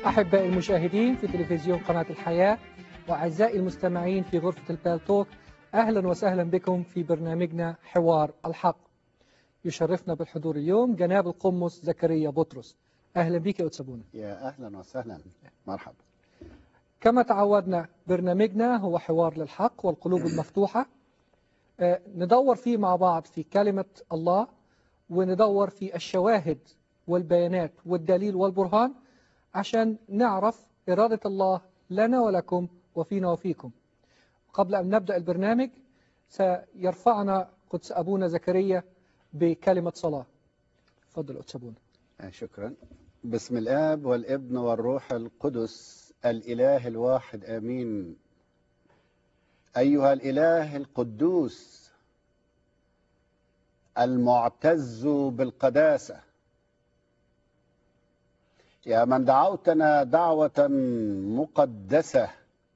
أحبائي المشاهدين في تلفزيون قناة الحياة وأعزائي المستمعين في غرفة البالتوك أهلا وسهلا بكم في برنامجنا حوار الحق يشرفنا بالحضور اليوم جناب القمص زكريا بطرس أهلا بك يا أتسابونا يا أهلا وسهلا مرحبا كما تعودنا برنامجنا هو حوار للحق والقلوب المفتوحة آه، ندور فيه مع بعض في كلمة الله وندور في الشواهد والبيانات والدليل والبرهان عشان نعرف إرادة الله لنا ولكم وفينا وفيكم قبل أن نبدأ البرنامج سيرفعنا قدس أبونا زكريا بكلمة صلاة تفضل قدس أبونا آه، شكرا بسم الآب والابن والروح القدس الإله الواحد آمين أيها الإله القدوس المعتز بالقداسة يا من دعوتنا دعوة مقدسة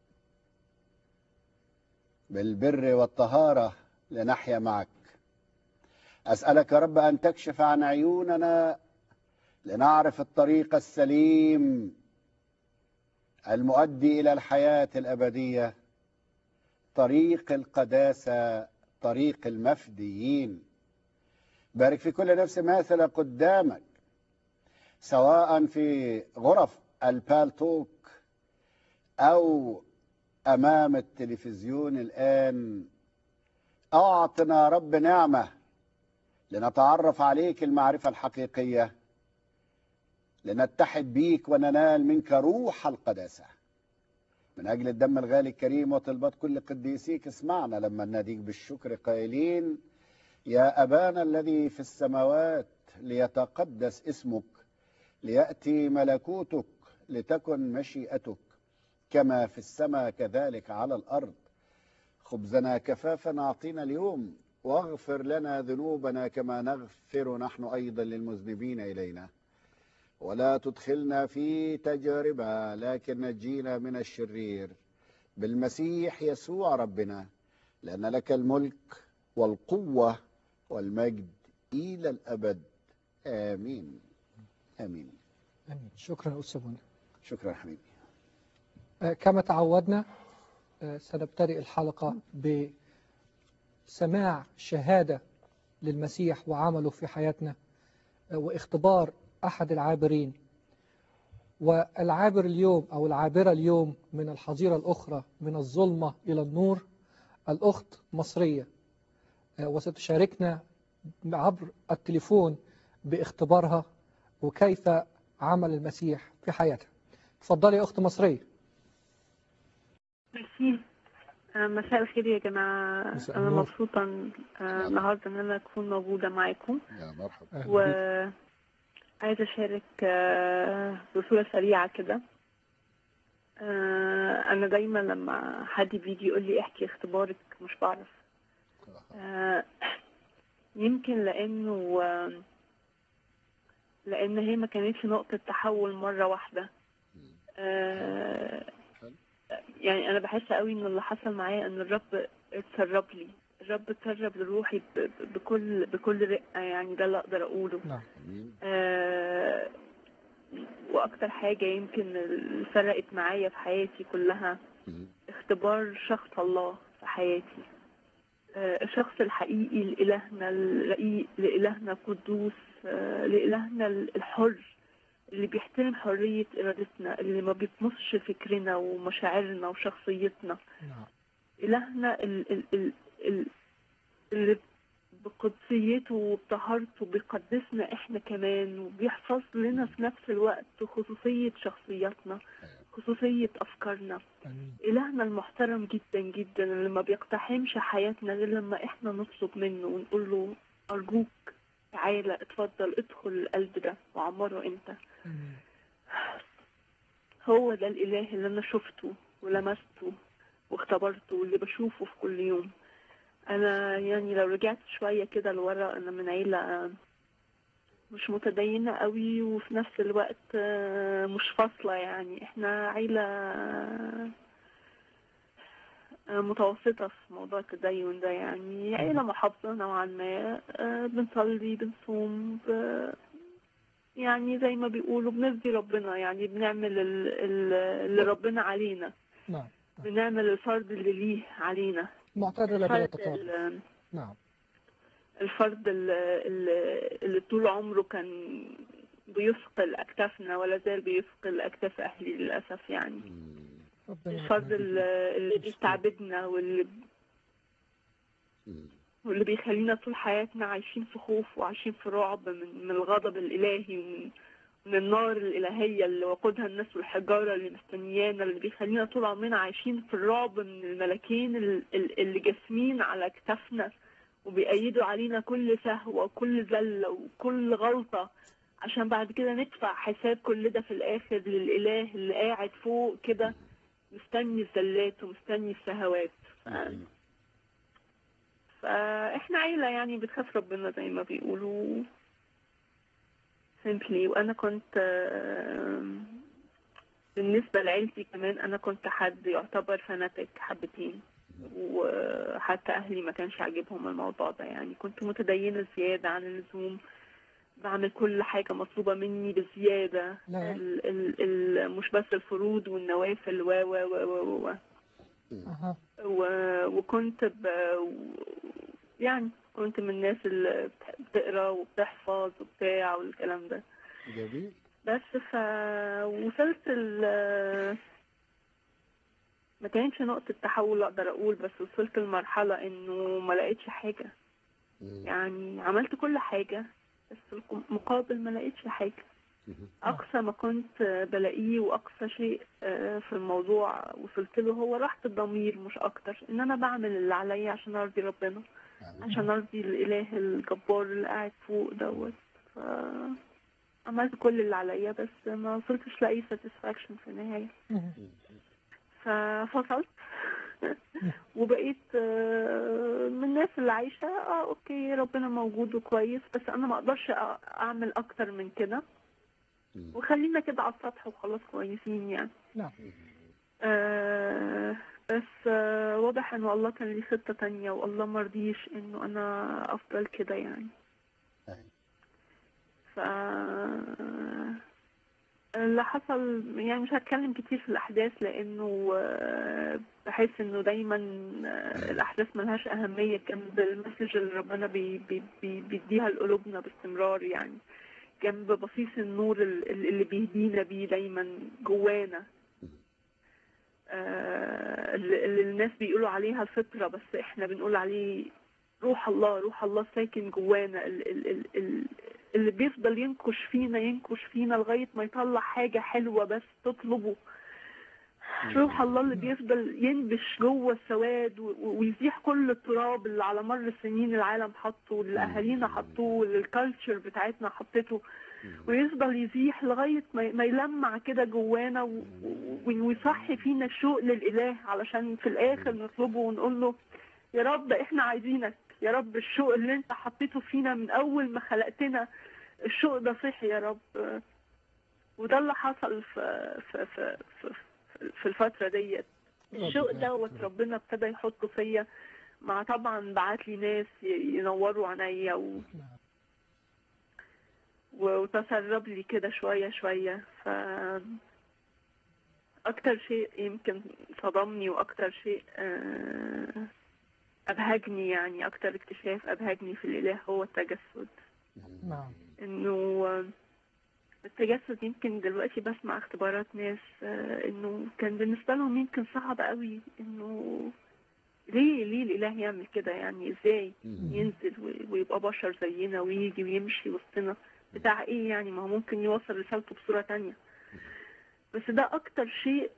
بالبر والطهارة لنحيا معك أسألك يا رب أن تكشف عن عيوننا لنعرف الطريق السليم المؤدي إلى الحياة الأبدية طريق القداسة طريق المفديين بارك في كل نفس ماثلة قدامك سواء في غرف البالتوك أو أمام التلفزيون الآن أعطنا رب نعمة لنتعرف عليك المعرفة الحقيقية لنتحد بيك وننال منك روح القداسة من أجل الدم الغالي الكريم وطلبات كل قديسيك اسمعنا لما نناديك بالشكر قائلين يا أبانا الذي في السماوات ليتقدس اسمك ليأتي ملكوتك لتكن مشيئتك كما في السماء كذلك على الأرض خبزنا كفافا أعطينا اليوم واغفر لنا ذنوبنا كما نغفر نحن أيضا للمذنبين إلينا ولا تدخلنا في تجاربها لكن نجينا من الشرير بالمسيح يسوع ربنا لأن لك الملك والقوة والمجد إلى الأبد آمين آمين أمين شكرا أستاذ أبونا شكرا حبيبي آه، كما تعودنا آه، سنبتدئ الحلقة بسماع شهادة للمسيح وعمله في حياتنا آه، واختبار أحد العابرين والعابر اليوم أو العابرة اليوم من الحظيرة الأخرى من الظلمة إلى النور الأخت مصرية آه، وستشاركنا عبر التليفون باختبارها وكيف عمل المسيح في حياتها تفضلي يا أخت مصرية ميرسي آه، مساء الخير يا جماعة مساء أنا النور. مبسوطة آه، النهاردة إن أنا أكون موجودة معاكم يا مرحبا أهلا بك. وعايزة أشارك آه، بصورة سريعة كده آه، أنا دايما لما حد بيجي يقول لي احكي اختبارك مش بعرف آه، يمكن لأنه آه، لأن هي ما كانتش نقطة تحول مرة واحدة آه، يعني انا بحس قوي ان اللي حصل معايا ان الرب اتسرب لي الرب اتسرب لروحي ب- ب- بكل بكل رقه يعني ده اللي اقدر اقوله نعم آمين آه واكتر حاجه يمكن اللي فرقت معايا في حياتي كلها اختبار شخص الله في حياتي آه الشخص الحقيقي لإلهنا الرقيق لإلهنا القدوس آه لإلهنا الحر اللي بيحترم حرية إرادتنا اللي ما بيطمسش فكرنا ومشاعرنا وشخصيتنا نعم إلهنا ال ال ال ال اللي بقدسيته وبطهارته بيقدسنا احنا كمان وبيحفظ لنا في نفس الوقت خصوصية شخصياتنا خصوصية أفكارنا أمين إلهنا المحترم جدا جدا اللي ما بيقتحمش حياتنا غير لما احنا نطلب منه ونقول له أرجوك تعالى اتفضل ادخل القلب ده وعمره انت أمين هو ده الإله اللي أنا شفته ولمسته واختبرته واللي بشوفه في كل يوم أنا يعني لو رجعت شوية كده لورا أنا من عيلة مش متدينة قوي وفي نفس الوقت آه، مش فاصلة يعني احنا عيلة آه، متوسطة في موضوع التدين ده يعني عيلة محافظة نوعا ما آه، بنصلي بنصوم ب... يعني زي ما بيقولوا بنرضي ربنا يعني بنعمل ال- ال- اللي ربنا علينا نعم بنعمل الفرض اللي ليه علينا معتدلة بلا الفرد تطابق ال- نعم الفرد ال- ال- اللي طول عمره كان بيثقل أكتافنا ولا زال بيثقل أكتاف أهلي للأسف يعني مم. ربنا الفرد يخليك. ال- اللي بيستعبدنا واللي مم. واللي بيخلينا طول حياتنا عايشين في خوف وعايشين في رعب من من الغضب الإلهي ومن من النار الإلهية اللي وقودها الناس والحجارة اللي مستنيانا اللي بيخلينا طول عمرنا عايشين في الرعب من الملاكين ال- ال- اللي جاسمين على كتافنا وبيأيدوا علينا كل سهوة وكل زلة وكل غلطة عشان بعد كده ندفع حساب كل ده في الآخر للإله اللي قاعد فوق كده مستني الزلات ومستني السهوات مم. فاحنا عيلة يعني بتخاف ربنا زي ما بيقولوا simply وانا كنت آم، بالنسبة لعيلتي كمان انا كنت حد يعتبر فاناتيك حبتين وحتى اهلي ما كانش عاجبهم الموضوع ده يعني كنت متدينة زيادة عن اللزوم بعمل كل حاجة مطلوبة مني بزيادة لا. ال ال ال مش بس الفروض والنوافل و و و و, و. أها. و- وكنت ب... يعني كنت من الناس اللي بت- بتقرا وبتحفظ وبتاع والكلام ده جميل بس ف وصلت ال ما كانتش نقطة تحول اقدر اقول بس وصلت لمرحلة انه ما لقيتش حاجة مم. يعني عملت كل حاجة بس المقابل ما لقيتش حاجة مم. أقصى ما كنت بلاقيه وأقصى شيء آه، في الموضوع وصلت له هو راحة الضمير مش أكتر إن أنا بعمل اللي عليا عشان أرضي ربنا عشان أرضي الإله الجبار اللي قاعد فوق دوت ف... عملت كل اللي عليا بس ما وصلتش لأي satisfaction في النهاية مهم. ففصلت وبقيت آه، من الناس اللي عايشة اه اوكي ربنا موجود وكويس بس انا ما اقدرش أ- اعمل اكتر من كده مم. وخلينا كده على السطح وخلاص كويسين يعني نعم آه بس آه واضح انه الله كان ليه خطة تانية والله مرضيش انه انا افضل كده يعني أي. ف اللي حصل يعني مش هتكلم كتير في الأحداث لأنه آه، بحس إنه دايما آه، الأحداث ملهاش أهمية جنب المسج اللي ربنا بي بي بي بيديها لقلوبنا باستمرار يعني جنب بصيص النور ال- ال- اللي بيهدينا بيه دايما جوانا آه، اللي اللي الناس بيقولوا عليها الفطرة بس احنا بنقول عليه روح الله روح الله ساكن جوانا ال- ال- ال- ال- اللي بيفضل ينكش فينا ينكش فينا لغاية ما يطلع حاجة حلوة بس تطلبه روح الله اللي بيفضل ينبش جوه السواد و- و- ويزيح كل التراب اللي على مر السنين العالم حطه واللي اهالينا حطوه واللي الكالتشر بتاعتنا حطته ويفضل يزيح لغايه ما ما يلمع كده جوانا و- و- ويصحي فينا الشوق للاله علشان في الاخر نطلبه ونقول له يا رب احنا عايزينك يا رب الشوق اللي انت حطيته فينا من اول ما خلقتنا الشوق ده صحي يا رب وده اللي حصل في في في في, في الفتره ديت الشوق دوت ربنا ابتدى يحطه فيا مع طبعا بعت لي ناس ي- ينوروا عينيا و... نعم. وتسرب لي كده شوية شوية ف أكتر شيء يمكن صدمني وأكتر شيء آه، أبهجني يعني أكتر اكتشاف أبهجني في الإله هو التجسد نعم إنه آه، التجسد يمكن دلوقتي بسمع اختبارات ناس آه، إنه كان بالنسبة لهم يمكن صعب قوي إنه ليه ليه الإله يعمل كده يعني إزاي مم. ينزل و- ويبقى بشر زينا ويجي ويمشي وسطنا بتاع ايه يعني ما هو ممكن يوصل رسالته بصورة تانية بس ده اكتر شيء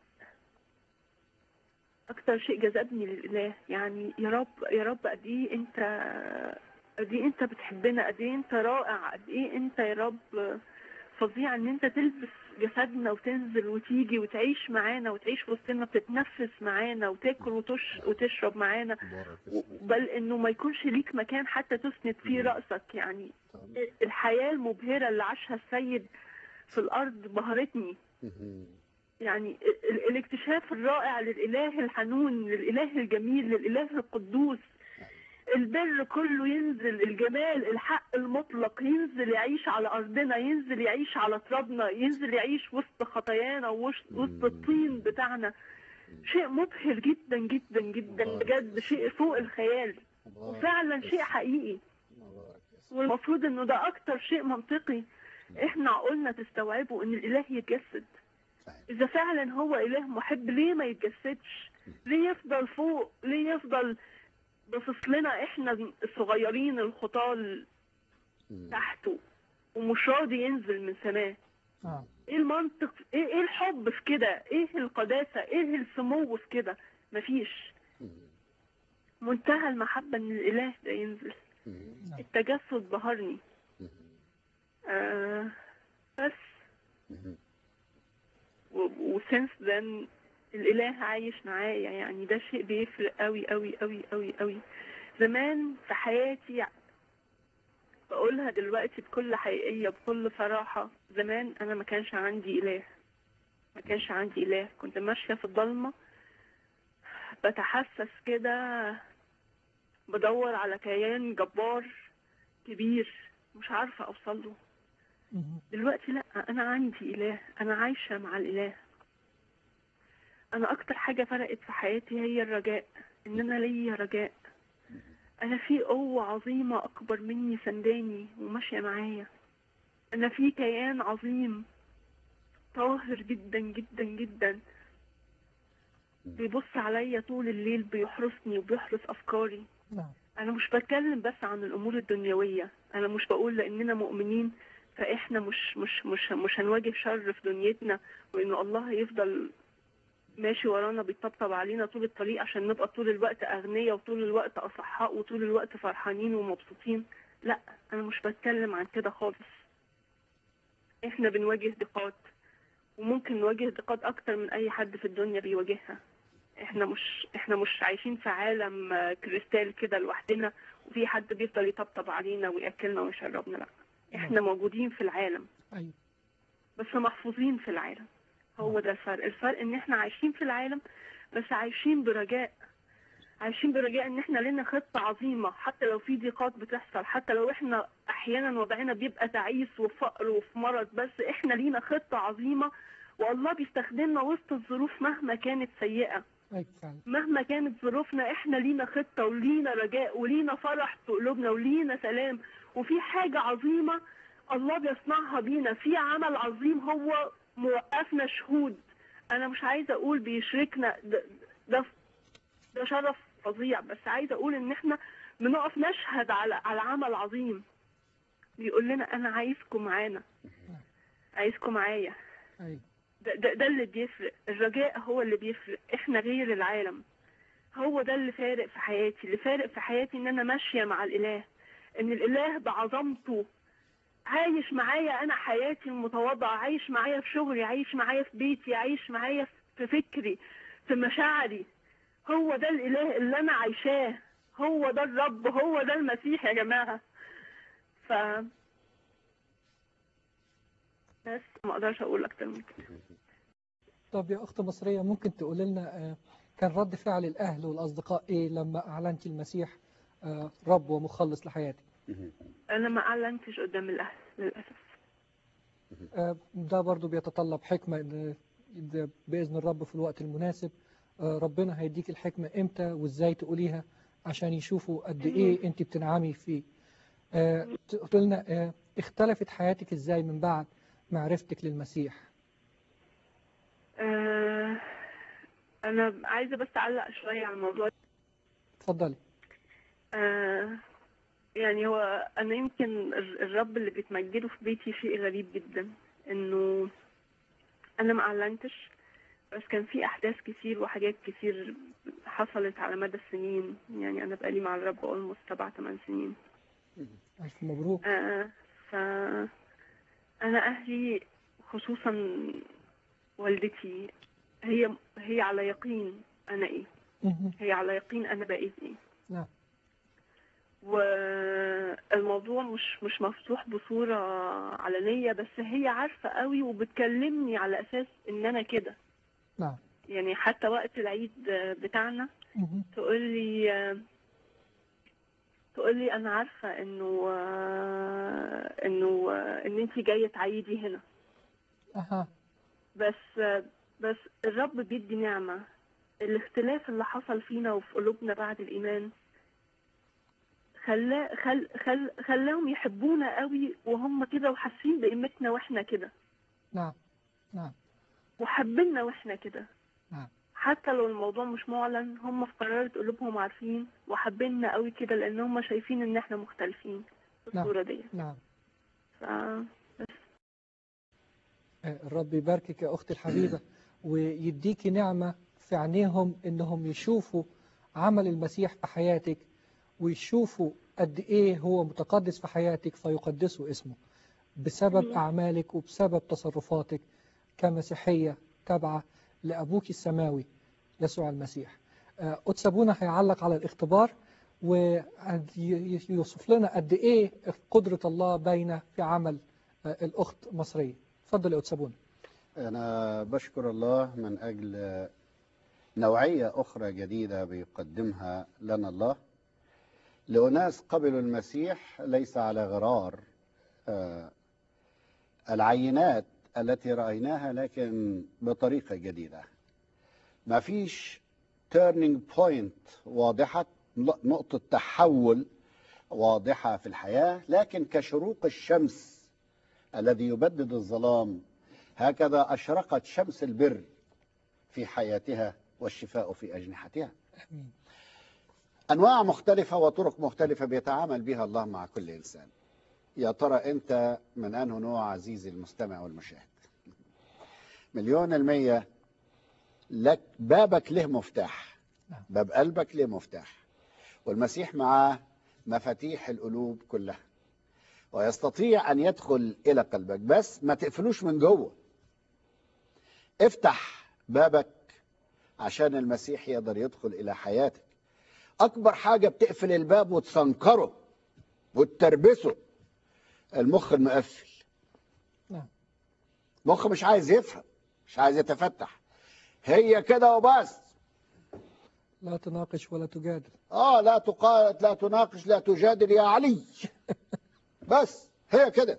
اكتر شيء جذبني للاله يعني يا رب يا رب قد ايه انت قد ايه انت بتحبنا قد ايه انت رائع قد ايه انت يا رب فظيع ان انت تلبس جسدنا وتنزل وتيجي وتعيش معانا وتعيش وسطنا بتتنفس معانا وتاكل وتش وتشرب معانا بارك اسمك. بل انه ما يكونش ليك مكان حتى تسند فيه راسك يعني الحياه المبهره اللي عاشها السيد في الارض بهرتني مم. يعني ال- الاكتشاف الرائع للاله الحنون للاله الجميل للاله القدوس البر كله ينزل الجمال الحق المطلق ينزل يعيش على أرضنا ينزل يعيش على ترابنا ينزل يعيش وسط خطايانا ووسط وسط الطين بتاعنا شيء مبهر جدا جدا جدا بجد شيء فوق الخيال وفعلا شيء حقيقي والمفروض انه ده اكتر شيء منطقي احنا عقولنا تستوعبه ان الاله يتجسد اذا فعلا هو اله محب ليه ما يتجسدش ليه يفضل فوق ليه يفضل باصص لنا احنا الصغيرين الخطال تحته ومش راضي ينزل من سماه نعم ايه المنطق ايه ايه الحب في كده ايه القداسه ايه السمو في كده مفيش منتهى المحبه ان الاله ده ينزل التجسد بهرني آه بس وسنس ذن الاله عايش معايا يعني ده شيء بيفرق قوي قوي قوي قوي قوي زمان في حياتي بقولها دلوقتي بكل حقيقية بكل صراحة زمان أنا ما كانش عندي إله ما كانش عندي إله كنت ماشية في الضلمة بتحسس كده بدور على كيان جبار كبير مش عارفة أوصل له مهم. دلوقتي لا أنا عندي إله أنا عايشة مع الإله أنا أكتر حاجة فرقت في حياتي هي الرجاء إن أنا ليا رجاء أنا في قوة عظيمة أكبر مني سنداني وماشية معايا أنا في كيان عظيم طاهر جدا جدا جدا بيبص عليا طول الليل بيحرسني وبيحرس أفكاري نعم أنا مش بتكلم بس عن الأمور الدنيوية أنا مش بقول لأننا مؤمنين فإحنا مش مش مش مش هنواجه شر في دنيتنا وإنه الله يفضل ماشي ورانا بيطبطب علينا طول الطريق عشان نبقى طول الوقت أغنياء وطول الوقت أصحاء وطول الوقت فرحانين ومبسوطين لا أنا مش بتكلم عن كده خالص إحنا بنواجه ضيقات وممكن نواجه ضيقات أكتر من أي حد في الدنيا بيواجهها احنا مش احنا مش عايشين في عالم آه، كريستال كده لوحدنا وفي حد بيفضل يطبطب علينا وياكلنا ويشربنا لا احنا موجودين في العالم أيوة بس محفوظين في العالم هو ده الفرق الفرق ان احنا عايشين في العالم بس عايشين برجاء عايشين برجاء ان احنا لنا خطة عظيمة حتى لو في ضيقات بتحصل حتى لو احنا احيانا وضعنا بيبقى تعيس وفقر وفي مرض بس احنا لينا خطة عظيمة والله بيستخدمنا وسط الظروف مهما كانت سيئة أيوة فعلا مهما كانت ظروفنا احنا لينا خطة ولينا رجاء ولينا فرح في قلوبنا ولينا سلام وفي حاجة عظيمة الله بيصنعها بينا في عمل عظيم هو موقفنا شهود انا مش عايزة اقول بيشركنا ده, ده, ده شرف فظيع بس عايزة اقول ان احنا بنقف نشهد على على عمل عظيم بيقول لنا انا عايزكم معانا عايزكم معايا أيوة ده, ده, ده اللي بيفرق الرجاء هو اللي بيفرق احنا غير العالم هو ده اللي فارق في حياتي اللي فارق في حياتي ان انا ماشية مع الاله ان الاله بعظمته عايش معايا انا حياتي المتواضعة عايش معايا في شغلي عايش معايا في بيتي عايش معايا في فكري في مشاعري هو ده الاله اللي انا عايشاه هو ده الرب هو ده المسيح يا جماعة ف بس ما اقدرش اقول اكتر من كده طب يا أخت مصرية ممكن تقول لنا آه، كان رد فعل الأهل والأصدقاء إيه لما أعلنت المسيح آه، رب ومخلص لحياتي انا ما اعلنتش قدام الاهل للاسف آه، ده برضو بيتطلب حكمة إن ده بإذن الرب في الوقت المناسب آه، ربنا هيديك الحكمة إمتى وإزاي تقوليها عشان يشوفوا قد إيه أنت بتنعمي فيه آه، تقول لنا آه، اختلفت حياتك إزاي من بعد معرفتك للمسيح آه انا عايزه بس اعلق شويه على الموضوع ده. اتفضلي آه يعني هو انا يمكن الر- الرب اللي بيتمجده في بيتي شيء غريب جدا انه انا ما اعلنتش بس كان في احداث كتير وحاجات كتير حصلت على مدى السنين يعني انا بقالي مع الرب اولموست سبع ثمان سنين ألف مبروك آه ف انا اهلي خصوصا والدتي هي هي على يقين انا ايه مهم. هي على يقين انا بقيت ايه نعم والموضوع مش مش مفتوح بصورة علنية بس هي عارفة قوي وبتكلمني على أساس إن أنا كده نعم يعني حتى وقت العيد بتاعنا مهم. تقول لي تقول لي انا عارفه انه آه، انه آه، ان انت جايه تعيدي هنا أها بس آه، بس الرب بيدي نعمه الاختلاف اللي حصل فينا وفي قلوبنا بعد الايمان خلا خل خل خلاهم يحبونا قوي وهم كده وحاسين بقيمتنا واحنا كده نعم نعم وحبنا واحنا كده نعم حتى لو الموضوع مش معلن هم في قرارة قلوبهم عارفين وحابيننا قوي كده لان هم شايفين ان احنا مختلفين في نعم. الصورة دي نعم ف... آه، الرب يباركك يا أختي الحبيبة ويديكي نعمة في عينيهم إنهم يشوفوا عمل المسيح في حياتك ويشوفوا قد إيه هو متقدس في حياتك فيقدسوا اسمه بسبب مم. أعمالك وبسبب تصرفاتك كمسيحية تابعة لأبوك السماوي يسوع المسيح آه، قدس أبونا هيعلق على الاختبار ويوصف لنا قد إيه قدرة الله باينة في عمل آه، الأخت مصرية اتفضل يا قدس أبونا أنا بشكر الله من أجل نوعية أخرى جديدة بيقدمها لنا الله لأناس قبلوا المسيح ليس على غرار آه، العينات التي رأيناها لكن بطريقة جديدة ما فيش turning point واضحة نقطة تحول واضحة في الحياة لكن كشروق الشمس الذي يبدد الظلام هكذا أشرقت شمس البر في حياتها والشفاء في أجنحتها آمين أنواع مختلفة وطرق مختلفة بيتعامل بها الله مع كل إنسان يا ترى أنت من أنه نوع عزيزي المستمع والمشاهد مليون المية لك بابك له مفتاح نعم. باب قلبك له مفتاح والمسيح معاه مفاتيح القلوب كلها ويستطيع أن يدخل إلى قلبك بس ما تقفلوش من جوه افتح بابك عشان المسيح يقدر يدخل إلى حياتك أكبر حاجة بتقفل الباب وتسنكره وتتربسه المخ المقفل نعم مخ مش عايز يفهم مش عايز يتفتح هي كده وبس لا تناقش ولا تجادل اه لا تقا... لا تناقش لا تجادل يا علي بس هي كده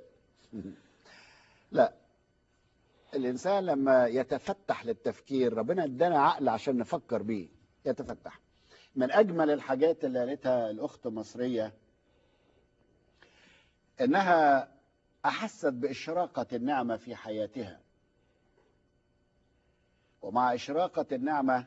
لا الانسان لما يتفتح للتفكير ربنا ادانا عقل عشان نفكر بيه يتفتح من اجمل الحاجات اللي قالتها الاخت مصريه انها احست باشراقه النعمه في حياتها ومع اشراقه النعمه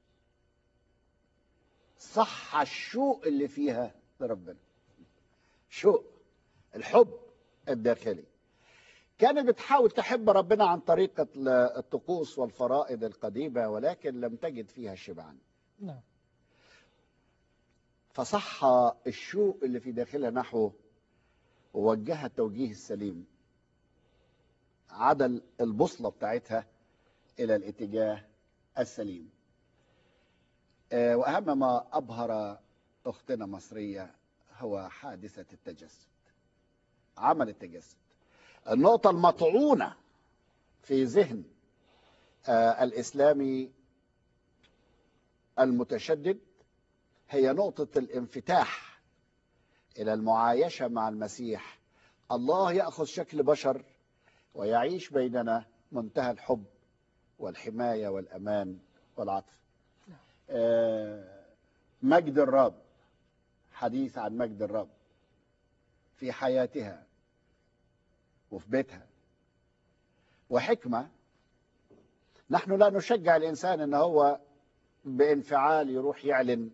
صح الشوق اللي فيها لربنا شوق الحب الداخلي كانت بتحاول تحب ربنا عن طريقة الطقوس والفرائض القديمة ولكن لم تجد فيها شبعا نعم فصح الشوق اللي في داخلها نحوه ووجهها التوجيه السليم عدل البوصلة بتاعتها إلى الاتجاه السليم آه، وأهم ما أبهر أختنا مصرية هو حادثة التجسد عمل التجسد النقطة المطعونة في ذهن آه، الإسلامي المتشدد هي نقطة الانفتاح إلى المعايشة مع المسيح الله يأخذ شكل بشر ويعيش بيننا منتهى الحب والحماية والأمان والعطف آه، مجد الرب حديث عن مجد الرب في حياتها وفي بيتها وحكمة نحن لا نشجع الإنسان أن هو بانفعال يروح يعلن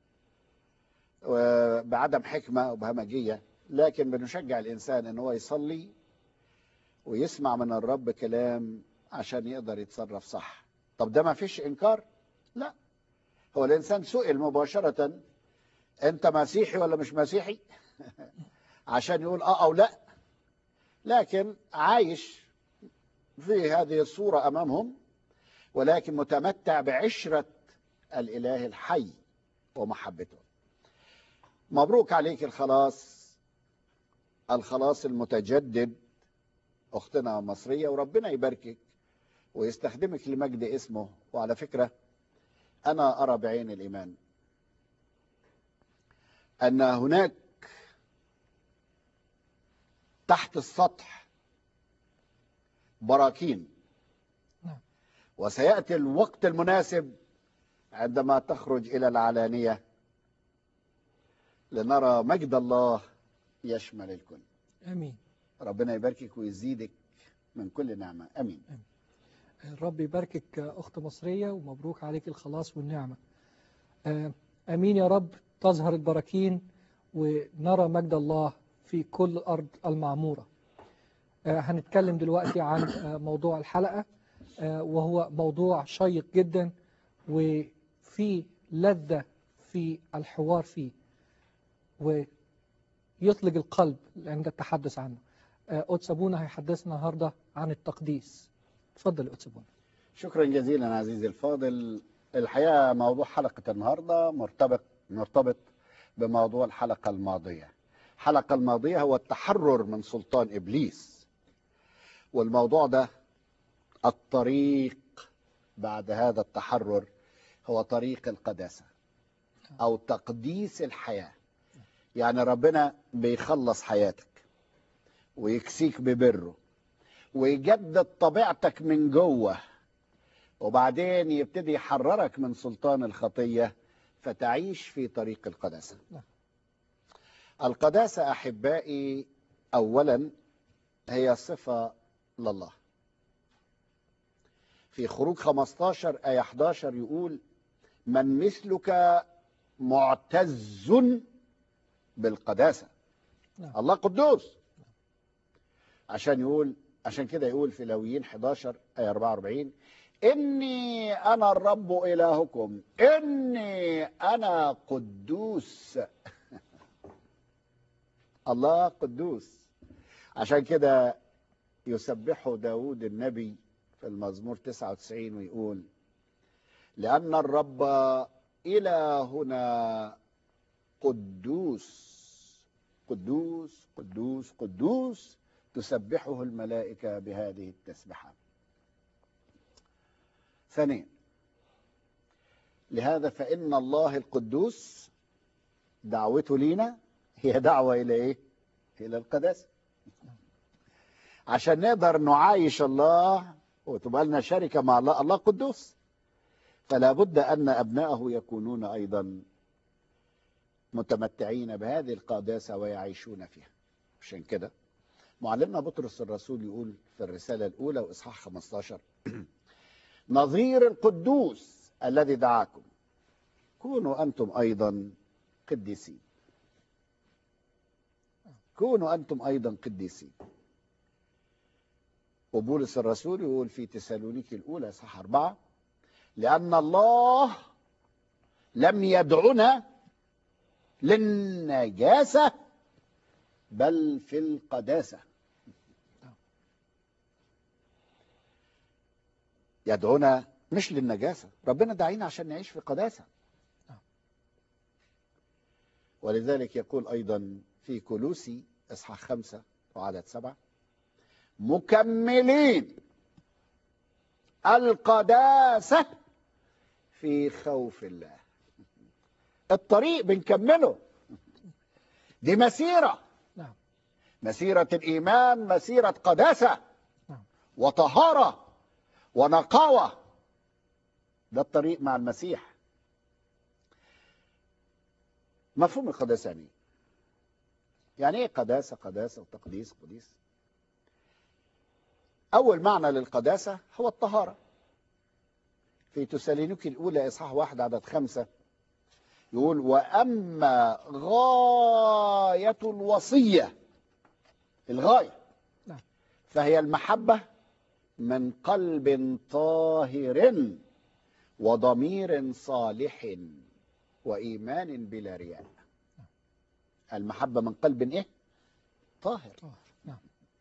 و- بعدم حكمة وبهمجية لكن بنشجع الإنسان أن هو يصلي ويسمع من الرب كلام عشان يقدر يتصرف صح طب ده ما فيش إنكار لا هو الإنسان سئل مباشرة أنت مسيحي ولا مش مسيحي عشان يقول آه أو لا لكن عايش في هذه الصورة أمامهم ولكن متمتع بعشرة الإله الحي ومحبته مبروك عليك الخلاص الخلاص المتجدد أختنا المصرية وربنا يباركك ويستخدمك لمجد اسمه وعلى فكرة أنا أرى بعين الإيمان أن هناك تحت السطح براكين نعم. وسيأتي الوقت المناسب عندما تخرج إلى العلانية لنرى مجد الله يشمل الكل امين ربنا يباركك ويزيدك من كل نعمة أمين الرب يباركك أخت مصرية ومبروك عليك الخلاص والنعمة آه، أمين يا رب تظهر البراكين ونرى مجد الله في كل الأرض المعمورة آه، هنتكلم دلوقتي عن آه، موضوع الحلقة آه، وهو موضوع شيق جدا وفي لذة في الحوار فيه ويطلق القلب عند التحدث عنه آه، قدس أبونا هيحدثنا النهاردة عن التقديس اتفضل يا قدس أبونا شكرا جزيلا عزيزي الفاضل الحقيقة موضوع حلقة النهاردة مرتبط مرتبط بموضوع الحلقة الماضية الحلقة الماضية هو التحرر من سلطان إبليس والموضوع ده الطريق بعد هذا التحرر هو طريق القداسة أو تقديس الحياة يعني ربنا بيخلص حياتك ويكسيك ببره ويجدد طبيعتك من جوه وبعدين يبتدي يحررك من سلطان الخطية فتعيش في طريق القداسة نعم. القداسة أحبائي أولا هي صفة لله في خروج 15 آية 11 يقول من مثلك معتز بالقداسة نعم. الله قدوس عشان يقول عشان كده يقول في لويين 11 آية 44 إني أنا الرب إلهكم إني أنا قدوس الله قدوس عشان كده يسبحه داود النبي في المزمور 99 ويقول لأن الرب إلهنا قدوس قدوس قدوس قدوس تسبحه الملائكة بهذه التسبحة ثانيا لهذا فإن الله القدوس دعوته لينا هي دعوة إلى إيه؟ إلى القداسة عشان نقدر نعايش الله وتبقى لنا شركة مع الله الله قدوس فلا بد أن أبنائه يكونون أيضا متمتعين بهذه القداسة ويعيشون فيها عشان كده معلمنا بطرس الرسول يقول في الرسالة الأولى وإصحاح 15 نظير القدوس الذي دعاكم كونوا أنتم أيضا قديسين كونوا أنتم أيضا قديسين وبولس الرسول يقول في تسالونيكي الأولى إصحاح أربعة لأن الله لم يدعنا للنجاسة بل في القداسة يدعونا مش للنجاسة ربنا دعينا عشان نعيش في قداسة ولذلك يقول أيضا في كلوسي إصحاح خمسة وعدد سبعة مكملين القداسة في خوف الله الطريق بنكمله دي مسيرة نعم مسيرة الإيمان مسيرة قداسة نعم. وطهارة ونقاوة ده الطريق مع المسيح مفهوم القداسة يعني إيه؟ يعني ايه قداسة قداسة وتقديس قديس أول معنى للقداسة هو الطهارة في تسالونيكي الأولى إصحاح واحد عدد خمسة يقول وأما غاية الوصية الغاية نعم. فهي المحبة من قلب طاهر وضمير صالح وإيمان بلا رياء المحبة من قلب إيه؟ طاهر طاهر. نعم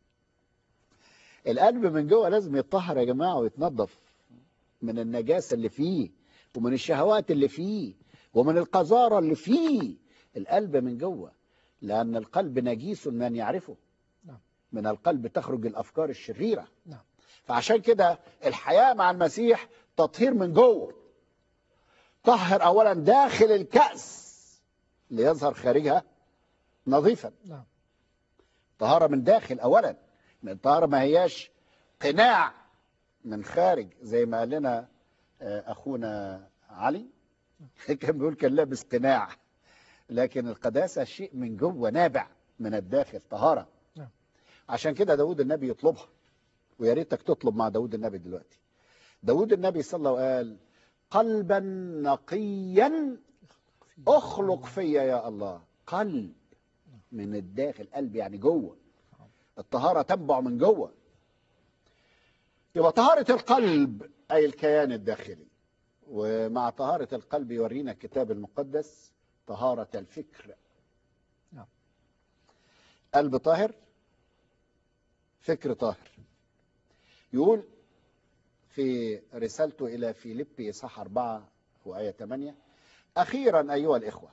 القلب من جوه لازم يتطهر يا جماعة ويتنظف من النجاسة اللي فيه ومن الشهوات اللي فيه ومن القذارة اللي فيه القلب من جوه لأن القلب نجيس من يعرفه نعم. من القلب تخرج الأفكار الشريرة نعم. فعشان كده الحياة مع المسيح تطهير من جوه طهر أولا داخل الكأس ليظهر خارجها نظيفا نعم طهارة من داخل أولا لأن الطهارة ما هياش قناع من خارج زي ما قال لنا آه، أخونا علي كان بيقول كان لابس قناع لكن القداسة شيء من جوه نابع من الداخل طهارة نعم. عشان كده داود النبي يطلبها ويا ريتك تطلب مع داود النبي دلوقتي داود النبي صلى وقال قلبا نقيا اخلق فيا يا الله قلب من الداخل قلب يعني جوه الطهارة تنبع من جوه يبقى طهارة القلب أي الكيان الداخلي ومع طهارة القلب يورينا الكتاب المقدس طهارة الفكر نعم. قلب طاهر فكر طاهر يقول في رسالته إلى فيليبي إصحاح 4 وآية 8 أخيرا أيها الإخوة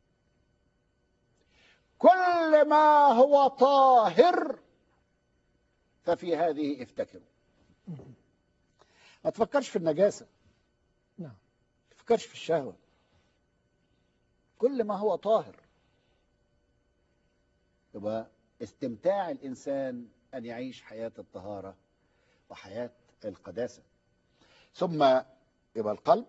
كل ما هو طاهر ففي هذه افتكروا ما تفكرش في النجاسة نعم ما تفكرش في الشهوة كل ما هو طاهر يبقى استمتاع الإنسان أن يعيش حياة الطهارة وحياة القداسة ثم يبقى القلب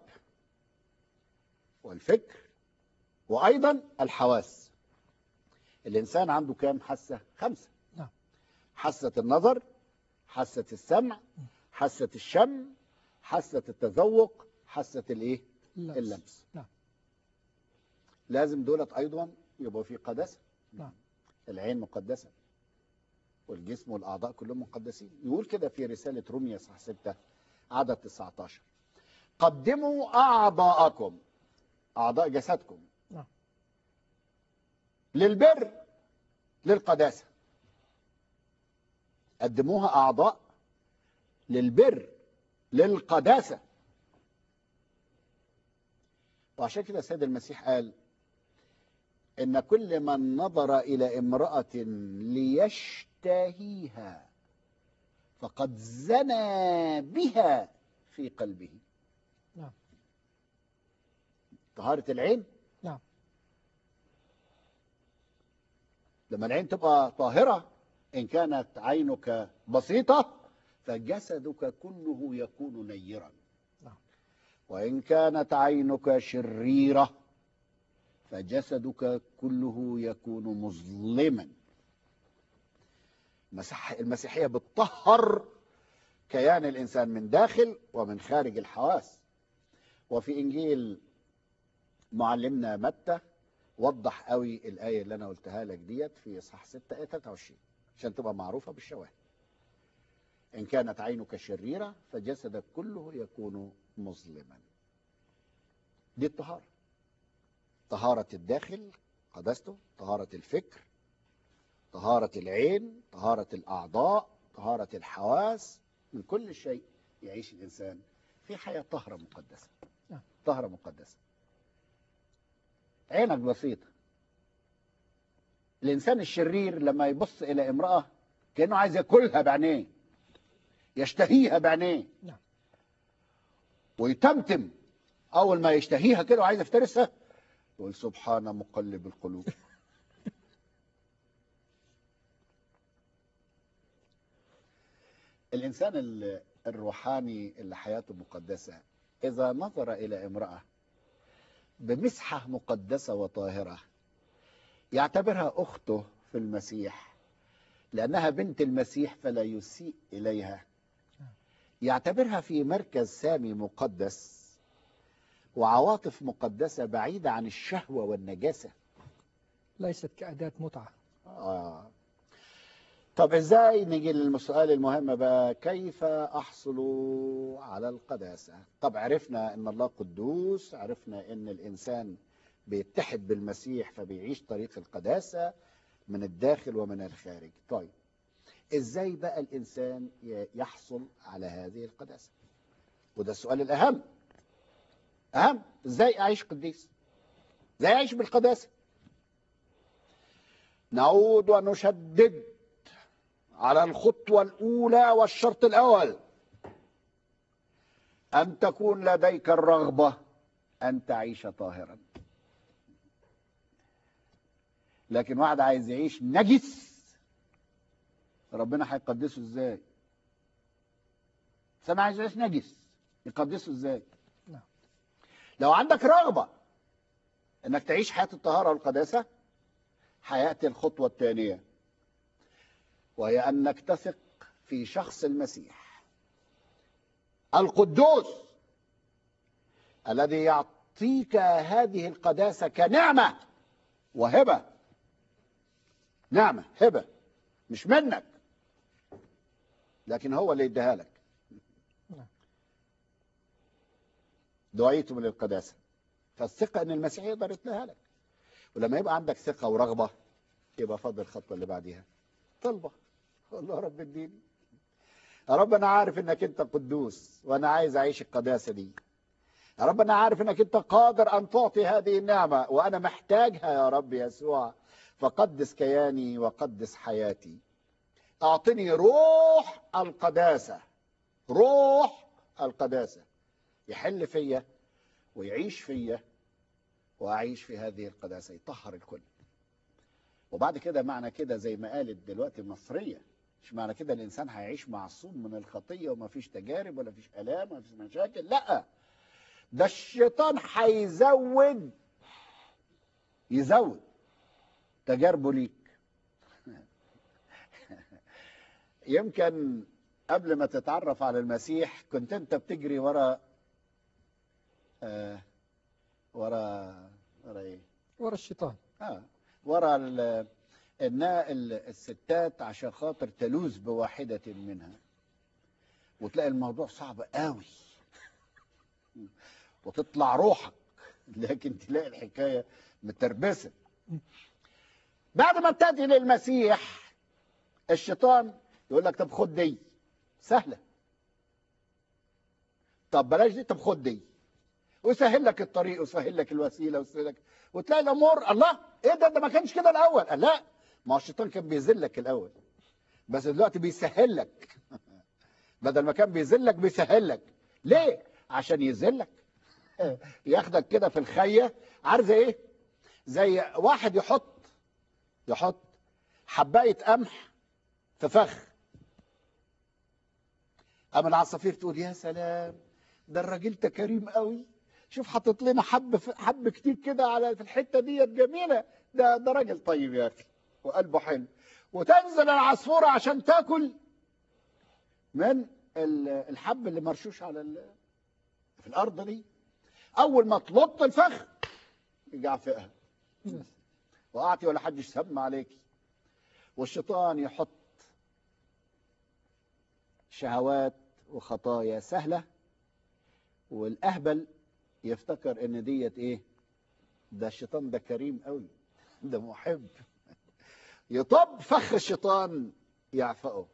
والفكر وأيضا الحواس الإنسان عنده كام حاسة؟ خمسة نعم. حاسة النظر حاسة السمع حاسة الشم حاسة التذوق حاسة الإيه؟ اللمس. اللمس نعم. لازم دولت أيضا يبقوا في قداسة نعم. العين مقدسة والجسم والأعضاء كلهم مقدسين يقول كده في رسالة رومية صح 6 عدد 19 قدموا أعضاءكم أعضاء جسدكم نعم. للبر للقداسة قدموها أعضاء للبر للقداسة وعشان كده السيد المسيح قال إن كل من نظر إلى امرأة ليشتهيها فقد زنى بها في قلبه نعم. طهارة العين نعم. لما العين تبقى طاهرة إن كانت عينك بسيطة فجسدك كله يكون نيرا نعم. وإن كانت عينك شريرة فجسدك كله يكون مظلما المسيح المسيحية بتطهر كيان الإنسان من داخل ومن خارج الحواس وفي إنجيل معلمنا متى وضح قوي الآية اللي أنا قلتها لك ديت في إصحاح 6 آية 23 عشان تبقى معروفة بالشواهد إن كانت عينك شريرة فجسدك كله يكون مظلما دي الطهارة طهارة الداخل قدسته طهارة الفكر طهارة العين طهارة الأعضاء طهارة الحواس من كل شيء يعيش الإنسان في حياة طهرة مقدسة نعم. طهرة مقدسة عينك بسيطة الإنسان الشرير لما يبص إلى امرأة كأنه عايز ياكلها بعينيه يشتهيها بعينيه نعم. ويتمتم أول ما يشتهيها كده وعايز يفترسها يقول سبحان مقلب القلوب الإنسان ال- الروحاني اللي حياته مقدسة إذا نظر إلى امرأة بمسحة مقدسة وطاهرة يعتبرها أخته في المسيح لأنها بنت المسيح فلا يسيء إليها يعتبرها في مركز سامي مقدس وعواطف مقدسة بعيدة عن الشهوة والنجاسة ليست كأداة متعة آه. طب ازاي نيجي للسؤال المهم بقى كيف احصل على القداسه طب عرفنا ان الله قدوس عرفنا ان الانسان بيتحد بالمسيح فبيعيش طريق القداسه من الداخل ومن الخارج طيب ازاي بقى الانسان ي- يحصل على هذه القداسه وده السؤال الاهم اهم ازاي اعيش قديس ازاي اعيش بالقداسه نعود ونشدد على الخطوة الأولى والشرط الأول أن تكون لديك الرغبة أن تعيش طاهرا لكن واحد عايز يعيش نجس ربنا هيقدسه ازاي سامع عايز يعيش نجس يقدسه ازاي نعم. لو عندك رغبة انك تعيش حياة الطهارة والقداسة هيأتي الخطوة الثانية وهي انك تثق في شخص المسيح القدوس الذي يعطيك هذه القداسة كنعمة وهبة نعمة هبة مش منك لكن هو اللي يديها لك نعم. دعيتم للقداسة فالثقة ان المسيح يقدر يديها لك ولما يبقى عندك ثقة ورغبة يبقى فضل الخطوة اللي بعديها طلبة قول له يا رب اديني يا رب انا عارف انك انت قدوس وانا عايز اعيش القداسة دي يا رب انا عارف انك انت قادر ان تعطي هذه النعمة وانا محتاجها يا رب يسوع فقدس كياني وقدس حياتي اعطني روح القداسة روح القداسة يحل فيا ويعيش فيا واعيش في هذه القداسة يطهر الكل وبعد كده معنى كده زي ما قالت دلوقتي مصرية مش معنى كده الانسان هيعيش معصوم من الخطية وما فيش تجارب ولا فيش الام ولا فيش مشاكل لا ده الشيطان هيزود يزود تجاربه ليك يمكن قبل ما تتعرف على المسيح كنت انت بتجري ورا آه ورا ورا ايه ورا الشيطان اه ورا ال- النا- ال- الستات عشان خاطر تلوذ بواحدة منها وتلاقي الموضوع صعب قوي وتطلع روحك لكن تلاقي الحكاية متربسة بعد ما تأتي للمسيح الشيطان يقول لك طب خد دي سهلة طب بلاش دي طب خد دي ويسهل لك الطريق ويسهل لك الوسيله ويسهل لك وتلاقي الامور الله ايه ده ده ما كانش كده الاول قال لا ما هو الشيطان كان بيذلك الاول بس دلوقتي بيسهل لك بدل ما كان بيذلك بيسهل لك ليه عشان يذلك ياخدك كده في الخيه عارف زي ايه زي واحد يحط يحط حبايه قمح في فخ اما العصافير تقول يا سلام ده الراجل ده كريم قوي شوف حاطط لنا حب حب كتير كده على في الحته ديت جميله ده ده راجل طيب يا اخي وقلبه حلو وتنزل العصفوره عشان تاكل من ال- الحب اللي مرشوش على ال- في الارض دي اول ما تلط الفخ يجي فيها وقعتي ولا حد يسمع عليكي والشيطان يحط شهوات وخطايا سهله والاهبل يفتكر ان ديت ايه ده الشيطان ده كريم قوي ده محب يطب فخ الشيطان يعفئه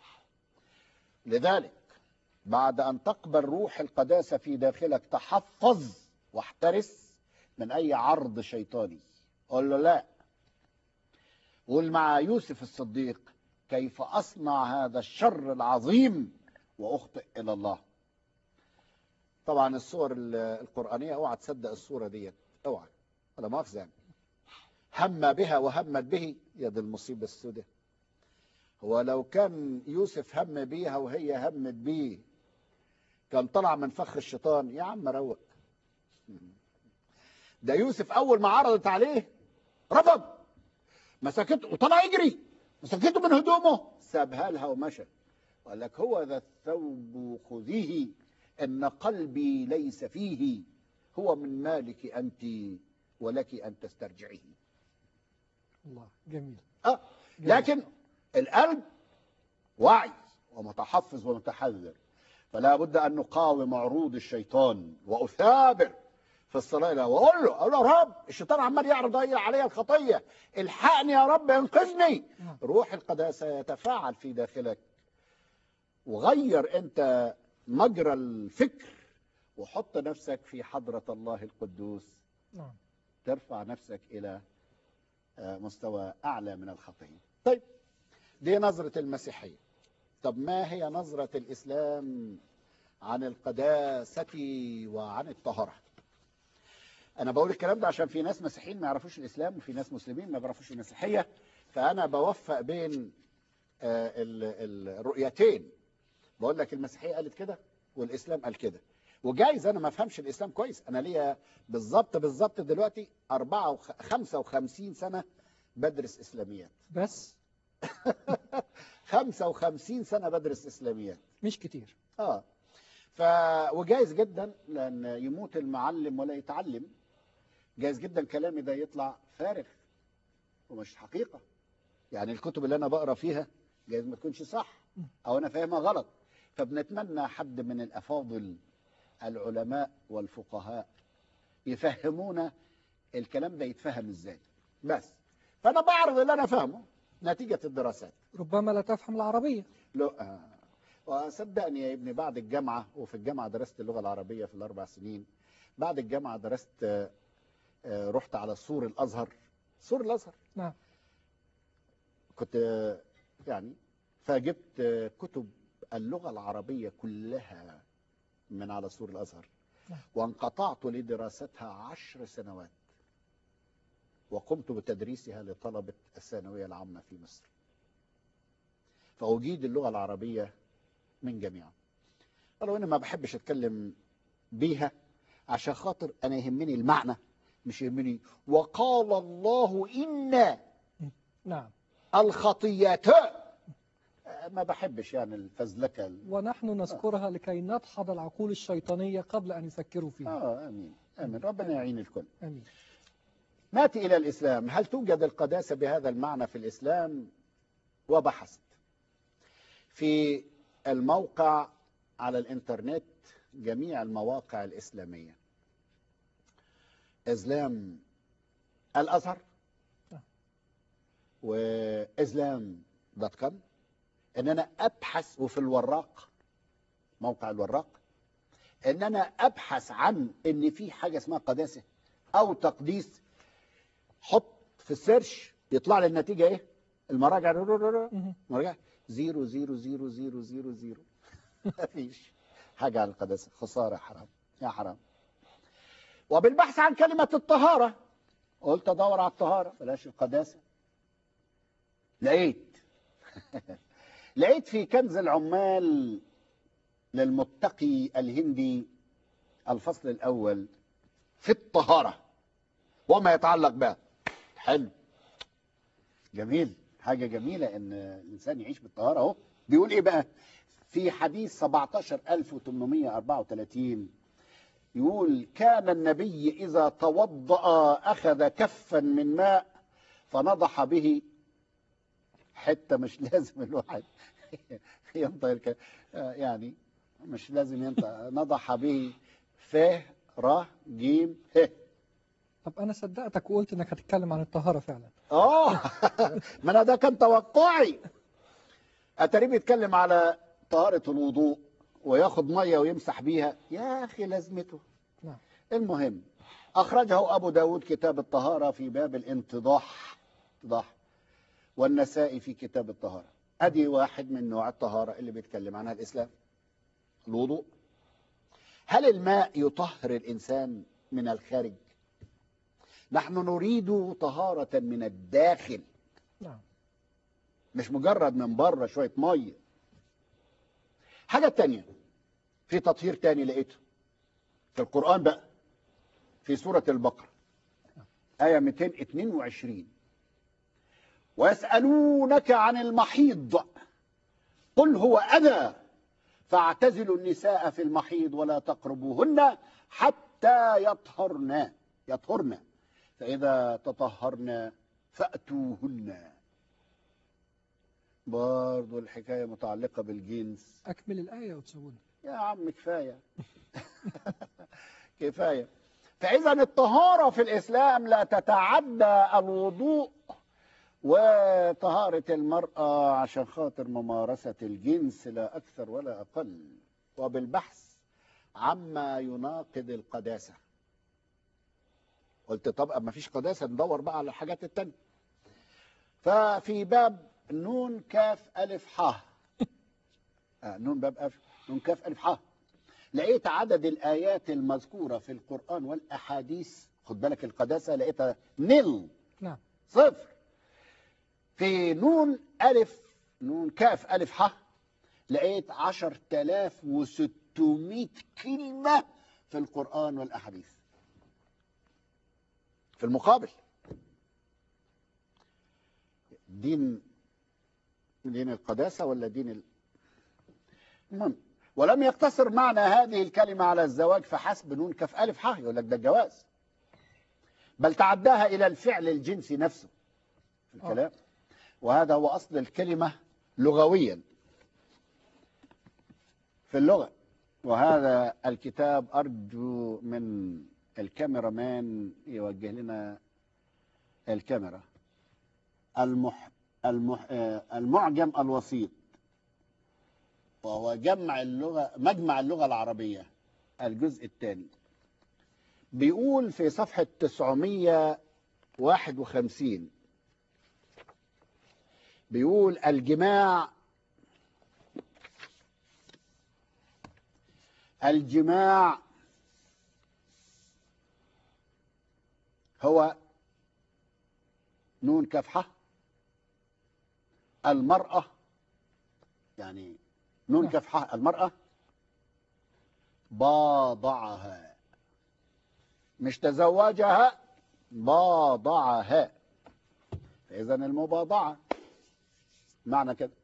لذلك بعد ان تقبل روح القداسه في داخلك تحفظ واحترس من اي عرض شيطاني قول له لا قول مع يوسف الصديق كيف اصنع هذا الشر العظيم واخطئ الى الله طبعا الصور ال- القرآنية اوعى تصدق الصورة ديت اوعى ولا مؤاخذة يعني هم بها وهمت به يد المصيبة السوداء هو لو كان يوسف هم بيها وهي همت بيه كان طلع من فخ الشيطان يا عم روق ده يوسف اول ما عرضت عليه رفض مسكته وطلع يجري مسكته من هدومه سابها لها ومشى وقال لك هو ذا الثوب خذيه ان قلبي ليس فيه هو من مالك انت ولك ان تسترجعيه الله جميل أه لكن القلب واعي ومتحفظ ومتحذر فلا بد ان نقاوم عروض الشيطان واثابر في الصلاه له واقول له اقول له يا رب الشيطان عمال يعرض علي الخطيه الحقني يا رب انقذني نعم. روح القداسه يتفاعل في داخلك وغير انت مجرى الفكر وحط نفسك في حضره الله القدوس نعم ترفع نفسك الى آه، مستوى اعلى من الخطيه. طيب دي نظره المسيحيه. طب ما هي نظره الاسلام عن القداسه وعن الطهاره؟ انا بقول الكلام ده عشان في ناس مسيحيين ما يعرفوش الاسلام وفي ناس مسلمين ما بيعرفوش المسيحيه فانا بوفق بين آه، ال- ال- الرؤيتين بقول لك المسيحيه قالت كده والاسلام قال كده وجايز انا ما افهمش الاسلام كويس انا ليا بالظبط بالظبط دلوقتي 4 55 سنه بدرس اسلاميات بس 55 سنه بدرس اسلاميات مش كتير اه ف وجايز جدا لان يموت المعلم ولا يتعلم جايز جدا كلامي ده يطلع فارغ ومش حقيقه يعني الكتب اللي انا بقرا فيها جايز ما تكونش صح او انا فاهمها غلط فبنتمنى حد من الافاضل العلماء والفقهاء يفهمونا الكلام ده يتفهم ازاي بس فانا بعرض اللي انا فاهمه نتيجه الدراسات ربما لا تفهم العربية لا وصدقني يا ابني بعد الجامعة وفي الجامعة درست اللغة العربية في الأربع سنين بعد الجامعة درست آه، آه، رحت على سور الأزهر سور الأزهر نعم كنت آه، يعني فجبت آه، كتب اللغة العربية كلها من على سور الأزهر نعم. وانقطعت لدراستها عشر سنوات وقمت بتدريسها لطلبة الثانوية العامة في مصر فأجيد اللغة العربية من جميعا ولو أنا ما بحبش أتكلم بيها عشان خاطر أنا يهمني المعنى مش يهمني وقال الله إن نعم الخطيات ما بحبش يعني الفزلكة ال- ونحن نذكرها لكي ندحض العقول الشيطانية قبل أن يفكروا فيها آه آمين آمين ربنا يعين الكل آمين ناتي إلى الإسلام هل توجد القداسة بهذا المعنى في الإسلام وبحثت في الموقع على الإنترنت جميع المواقع الإسلامية إسلام الأزهر وإسلام دوت كوم إن أنا أبحث وفي الوراق موقع الوراق إن أنا أبحث عن إن في حاجة اسمها قداسة أو تقديس حط في السيرش يطلع لي النتيجة إيه؟ المراجع مهم. مراجع زيرو زيرو زيرو زيرو زيرو زيرو مفيش حاجة على القداسة خسارة حرام يا حرام وبالبحث عن كلمة الطهارة قلت أدور على الطهارة بلاش القداسة لقيت لقيت في كنز العمال للمتقي الهندي الفصل الأول في الطهارة وما يتعلق بها حلو جميل حاجة جميلة ان الانسان يعيش بالطهارة اهو بيقول ايه بقى في حديث 17834 يقول كان النبي اذا توضأ اخذ كفا من ماء فنضح به حتة مش لازم الواحد ينطق الك- يعني مش لازم ينطق نضح به ف ر ج ه طب أنا صدقتك وقلت إنك هتتكلم عن الطهارة فعلا اه ما انا ده كان توقعي اتاري بيتكلم على طهارة الوضوء وياخد مية ويمسح بيها يا اخي لازمته نعم المهم اخرجه ابو داود كتاب الطهارة في باب الانتضاح انتضاح والنسائي في كتاب الطهارة ادي واحد من نوع الطهارة اللي بيتكلم عنها الاسلام الوضوء هل الماء يطهر الانسان من الخارج نحن نريد طهارة من الداخل نعم مش مجرد من بره شوية مية حاجة تانية في تطهير تاني لقيته في القرآن بقى في سورة البقرة آية 222 ويسألونك عن المحيض قل هو أذى فاعتزلوا النساء في المحيض ولا تقربوهن حتى يطهرن يطهرن فإذا تطهرن فأتوهن برضو الحكاية متعلقة بالجنس أكمل الآية وتسوون يا عم كفاية كفاية فإذا الطهارة في الإسلام لا تتعدى الوضوء وطهارة المرأة عشان خاطر ممارسة الجنس لا أكثر ولا أقل وبالبحث عما يناقض القداسة قلت طب ما فيش قداسة ندور بقى على الحاجات التانية ففي باب نون كاف ألف حاء آه نون باب ألف نون كاف ألف حاء لقيت عدد الآيات المذكورة في القرآن والأحاديث خد بالك القداسة لقيتها نل نعم صفر في نون ألف نون كاف ألف ح لقيت عشر تلاف وستمائة كلمة في القرآن والأحاديث في المقابل دين دين القداسة ولا دين ال... المهم ولم يقتصر معنى هذه الكلمة على الزواج فحسب نون كف ألف ح يقول لك ده الجواز بل تعداها إلى الفعل الجنسي نفسه في الكلام وهذا هو أصل الكلمة لغويا في اللغة وهذا الكتاب أرجو من الكاميرا مان يوجه لنا الكاميرا المح المح آه، المعجم الوسيط وهو جمع اللغة مجمع اللغة العربية الجزء الثاني بيقول في صفحة 951 بيقول الجماع الجماع هو نون كفحة المرأة يعني نون نعم. كفحة المرأة باضعها مش تزوجها باضعها فإذا المباضعة معنى كده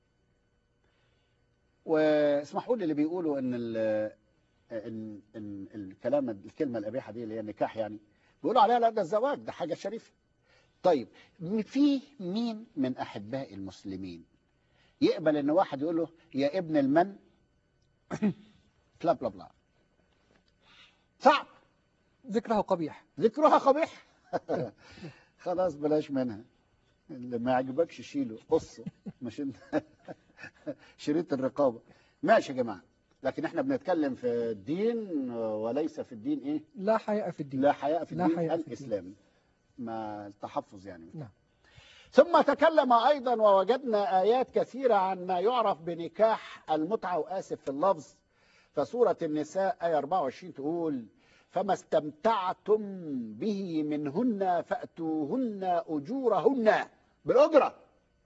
واسمحوا لي اللي بيقولوا ان ال ان ان الكلام الكلمه القبيحه دي اللي هي النكاح يعني بيقولوا عليها لا ده الزواج ده حاجه شريفه طيب في مين من احباء المسلمين يقبل ان واحد يقول له يا ابن المن بلا بلا بلا صعب ذكره قبيح ذكرها قبيح خلاص بلاش منها اللي ما يعجبكش شيله قصه مش انت شريط الرقابه ماشي يا جماعه لكن احنا بنتكلم في الدين وليس في الدين ايه لا حياء في الدين لا حياء في لا الدين حياء في الدين. الاسلامي ما التحفظ يعني نعم. ثم تكلم ايضا ووجدنا ايات كثيره عن ما يعرف بنكاح المتعه واسف في اللفظ فسوره النساء ايه 24 تقول فما استمتعتم به منهن فاتوهن اجورهن بالاجره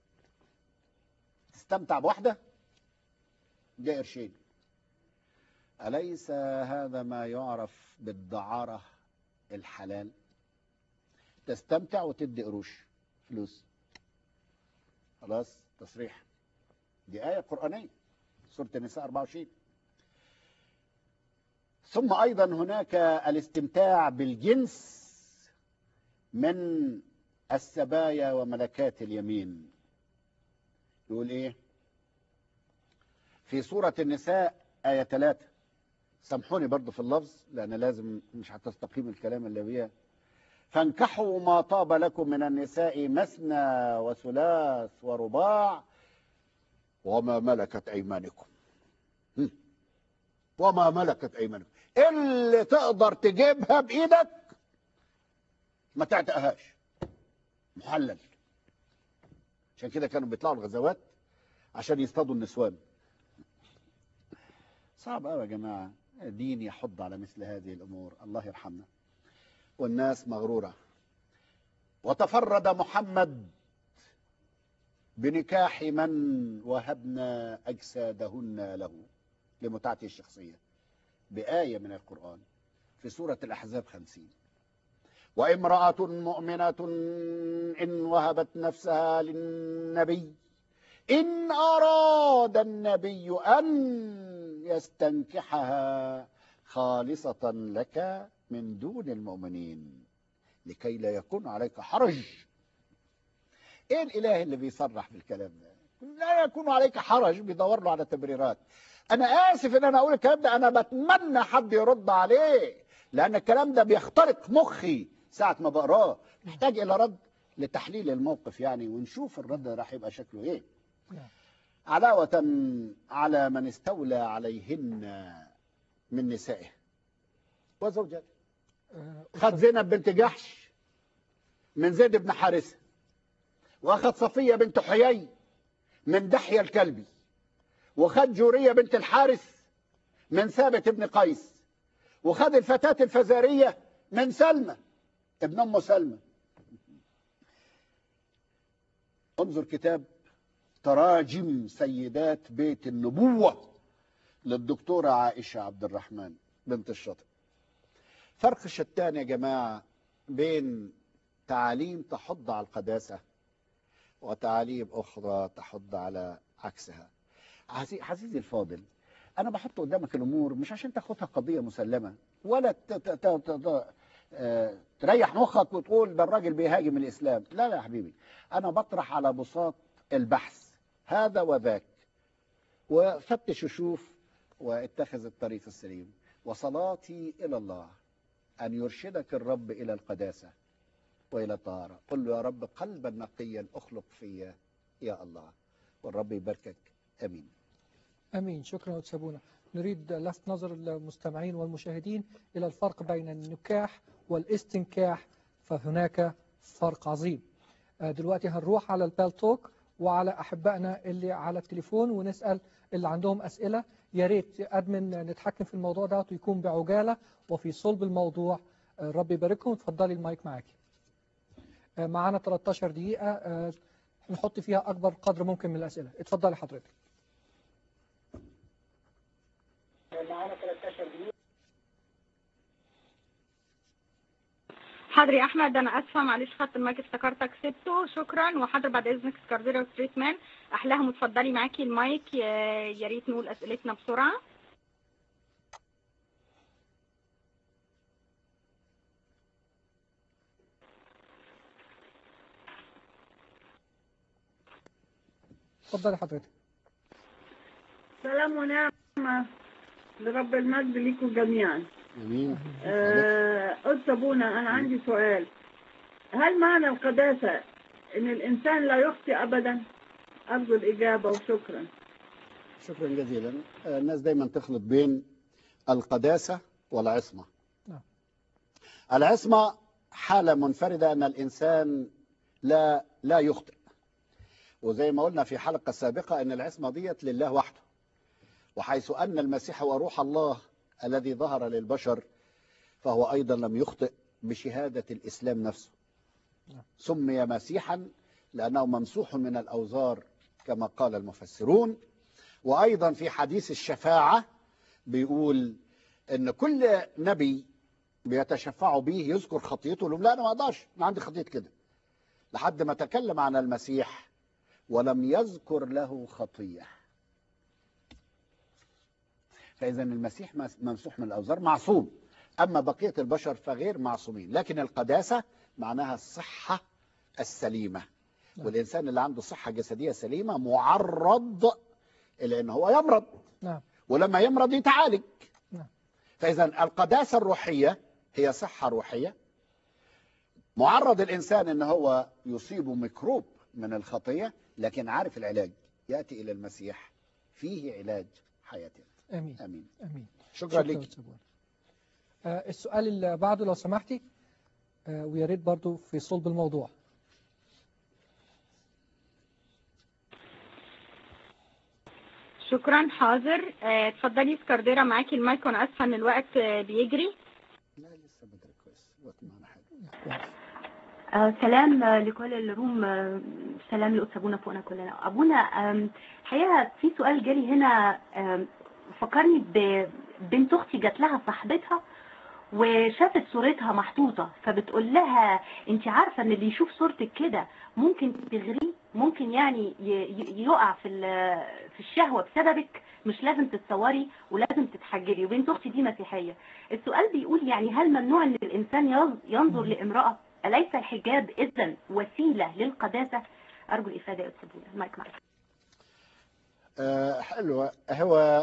تستمتع بواحده ده قرشين أليس هذا ما يعرف بالدعارة الحلال تستمتع وتدي قروش فلوس خلاص تصريح دي آية قرآنية سورة النساء 24 ثم أيضا هناك الاستمتاع بالجنس من السبايا وملكات اليمين يقول إيه في سورة النساء آية 3 سامحوني برضو في اللفظ لأن لازم مش هتستقيم الكلام اللي بيها فانكحوا ما طاب لكم من النساء مثنى وثلاث ورباع وما ملكت أيمانكم هم. وما ملكت أيمانكم اللي تقدر تجيبها بإيدك ما تعتقهاش محلل عشان كده كانوا بيطلعوا الغزوات عشان يصطادوا النسوان صعب قوي يا جماعه دين يحض على مثل هذه الامور الله يرحمنا والناس مغروره وتفرد محمد بنكاح من وهبنا اجسادهن له لمتعته الشخصيه بايه من القران في سوره الاحزاب خمسين وامراه مؤمنه ان وهبت نفسها للنبي إن أراد النبي أن يستنكحها خالصة لك من دون المؤمنين لكي لا يكون عليك حرج إيه الإله اللي بيصرح بالكلام ده لا يكون عليك حرج بيدور له على تبريرات أنا آسف إن أنا أقول الكلام ده أنا بتمنى حد يرد عليه لأن الكلام ده بيخترق مخي ساعة ما بقراه محتاج إلى رد لتحليل الموقف يعني ونشوف الرد راح يبقى شكله إيه نعم. علاوة على من استولى عليهن من نسائه وزوجاته آه، خد زينب بنت جحش من زيد بن حارثة واخد صفية بنت حيي من دحية الكلبي وخد جورية بنت الحارث من ثابت بن قيس وخد الفتاة الفزارية من سلمى ابن ام سلمى انظر كتاب تراجم سيدات بيت النبوة للدكتورة عائشة عبد الرحمن بنت الشاطئ فرق شتان يا جماعة بين تعاليم تحض على القداسة وتعاليم أخرى تحض على عكسها عزي- عزيزي الفاضل أنا بحط قدامك الأمور مش عشان تاخدها قضية مسلمة ولا ت- ت- ت- ت- آه، تريح مخك وتقول ده الراجل بيهاجم الإسلام لا لا يا حبيبي أنا بطرح على بساط البحث هذا وذاك وفتش وشوف واتخذ الطريق السليم وصلاتي إلى الله أن يرشدك الرب إلى القداسة وإلى الطهارة قل له يا رب قلبا نقيا أخلق فيا يا الله والرب يباركك أمين امين شكرا أستاذ سابونا نريد لفت نظر المستمعين والمشاهدين الى الفرق بين النكاح والاستنكاح فهناك فرق عظيم آه، دلوقتي هنروح على البال توك وعلى احبائنا اللي على التليفون ونسال اللي عندهم اسئله يا ريت ادمن نتحكم في الموضوع ده ويكون بعجاله وفي صلب الموضوع آه، ربي يبارككم اتفضلي المايك معاكي آه، معانا 13 دقيقه آه، نحط فيها اكبر قدر ممكن من الاسئله اتفضلي حضرتك حاضر يا احمد انا اسفه معلش خدت المايك افتكرتك سبته شكرا وحاضر بعد اذنك سكارديرا وستريت مان احلاهم اتفضلي معاكي المايك يا يا ريت نقول اسئلتنا بسرعه اتفضلي حضرتك سلام ونعمة لرب المجد ليكم جميعا أمين آه، قلت أبونا أنا عندي سؤال هل معنى القداسة إن الإنسان لا يخطئ أبدا أرجو الإجابة وشكرا شكرا جزيلا آه، الناس دايما تخلط بين القداسة والعصمة نعم. العصمة حالة منفردة أن الإنسان لا لا يخطئ وزي ما قلنا في حلقة سابقة أن العصمة ديت لله وحده وحيث أن المسيح هو روح الله الذي ظهر للبشر فهو أيضا لم يخطئ بشهادة الإسلام نفسه نعم. سمي مسيحا لأنه ممسوح من الأوزار كما قال المفسرون وأيضا في حديث الشفاعة بيقول ان كل نبي بيتشفعوا به يذكر خطيته لهم لا انا ما اقدرش انا عندي خطيه كده لحد ما تكلم عن المسيح ولم يذكر له خطيه فاذا المسيح مس- ممسوح من الاوزار معصوم اما بقيه البشر فغير معصومين لكن القداسه معناها الصحه السليمه نعم. والانسان اللي عنده صحه جسديه سليمه معرض الى ان هو يمرض نعم ولما يمرض يتعالج نعم. فإذا القداسة الروحية هي صحة روحية معرض الإنسان أن هو يصيبه ميكروب من الخطية لكن عارف العلاج يأتي إلى المسيح فيه علاج حياته امين أمين امين شكرا لك أستاذ سابونا. آه، السؤال اللي بعده لو سمحتي آه، ويا ريت برضه في صلب الموضوع شكرا حاضر آه، اتفضلي سكارديرا معاكي المايك وانا اسفه ان الوقت آه، بيجري لا لسه بدري كويس وقت معنا حاجة كويس. آه سلام آه، لكل الروم آه، سلام لأستاذ أبونا فوقنا كلنا أبونا آم، الحقيقة في سؤال جالي هنا آم، فكرني ببنت أختي جات لها صاحبتها وشافت صورتها محطوطة فبتقول لها انت عارفة ان اللي يشوف صورتك كده ممكن تغريه ممكن يعني ي- ي- يقع في ال- في الشهوة بسببك مش لازم تتصوري ولازم تتحجبي وبنت اختي دي مسيحية السؤال بيقول يعني هل ممنوع ان الانسان ينظ- ينظر لامرأة أليس الحجاب إذا وسيلة للقداسة أرجو الإفادة يا أستاذ بولا المايك معك آه حلوة هو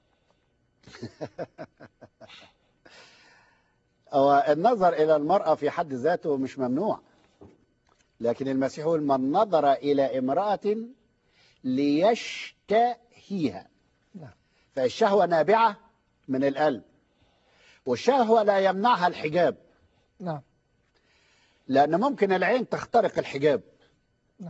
هو النظر إلى المرأة في حد ذاته مش ممنوع لكن المسيح يقول من نظر إلى امرأة ليشتهيها نعم. فالشهوة نابعة من القلب والشهوة لا يمنعها الحجاب نعم لأن ممكن العين تخترق الحجاب نعم.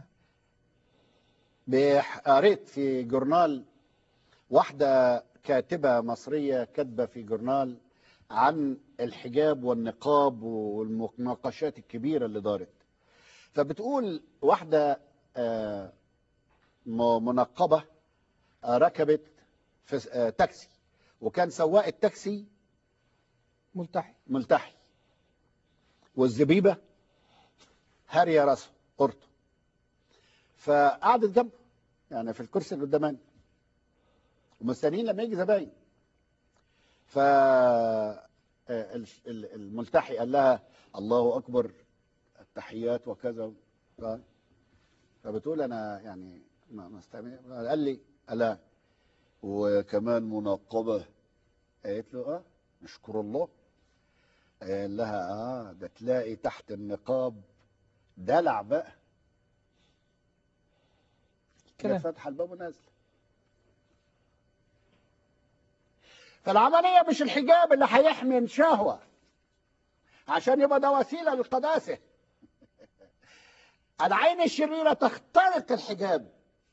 بح- قريت في جورنال واحدة كاتبة مصرية كاتبة في جورنال عن الحجاب والنقاب والمناقشات الكبيرة اللي دارت فبتقول واحدة آه، م- منقبة آه، ركبت في آه، تاكسي وكان سواق التاكسي ملتحي ملتحي والزبيبة هارية راسه قرطه فقعدت جنبه يعني في الكرسي اللي قدامنا ومستنيين لما يجي زباين ف آه، ال- ال- الملتحي قال لها الله اكبر التحيات وكذا ف- فبتقول انا يعني ما ما استعمل قال لي الا وكمان منقبه قالت له اه نشكر الله قال لها اه ده تلاقي تحت النقاب دلع بقى كلام. كانت فاتحه الباب ونازله فالعمليه مش الحجاب اللي هيحمي الشهوه عشان يبقى ده وسيله للقداسه العين الشريره تخترق الحجاب